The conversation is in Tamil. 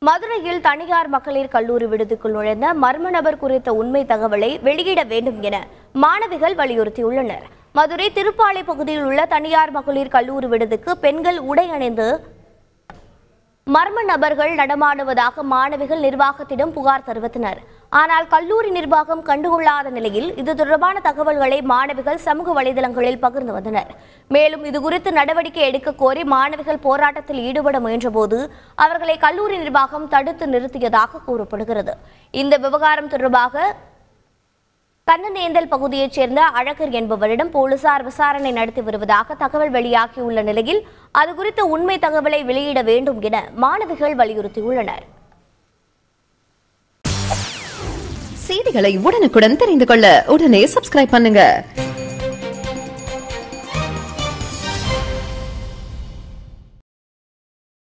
மதுரையில் தனியார் மகளிர் கல்லூரி விடுதிக்குள் நுழைந்த மர்ம நபர் குறித்த உண்மை தகவலை வெளியிட வேண்டும் என மாணவிகள் வலியுறுத்தியுள்ளனர் மதுரை திருப்பாலை பகுதியில் உள்ள தனியார் மகளிர் கல்லூரி விடுதிக்கு பெண்கள் உடை அணிந்து மர்ம நபர்கள் நடமாடுவதாக மாணவிகள் நிர்வாகத்திடம் புகார் தெரிவித்தனர் ஆனால் கல்லூரி நிர்வாகம் கண்டுகொள்ளாத நிலையில் இது தொடர்பான தகவல்களை மாணவிகள் சமூக வலைதளங்களில் பகிர்ந்து வந்தனர் மேலும் இது குறித்து நடவடிக்கை எடுக்க கோரி மாணவிகள் போராட்டத்தில் ஈடுபட முயன்றபோது அவர்களை கல்லூரி நிர்வாகம் தடுத்து நிறுத்தியதாக கூறப்படுகிறது இந்த விவகாரம் தொடர்பாக கண்ணநேந்தல் பகுதியைச் சேர்ந்த அழகர் என்பவரிடம் போலீசார் விசாரணை நடத்தி வருவதாக தகவல் வெளியாகியுள்ள நிலையில் அது குறித்த உண்மை தகவலை வெளியிட வேண்டும் என மாணவிகள் வலியுறுத்தியுள்ளனர் செய்திகளை உடனுக்குடன் தெரிந்து கொள்ள உடனே சப்ஸ்கிரைப் பண்ணுங்க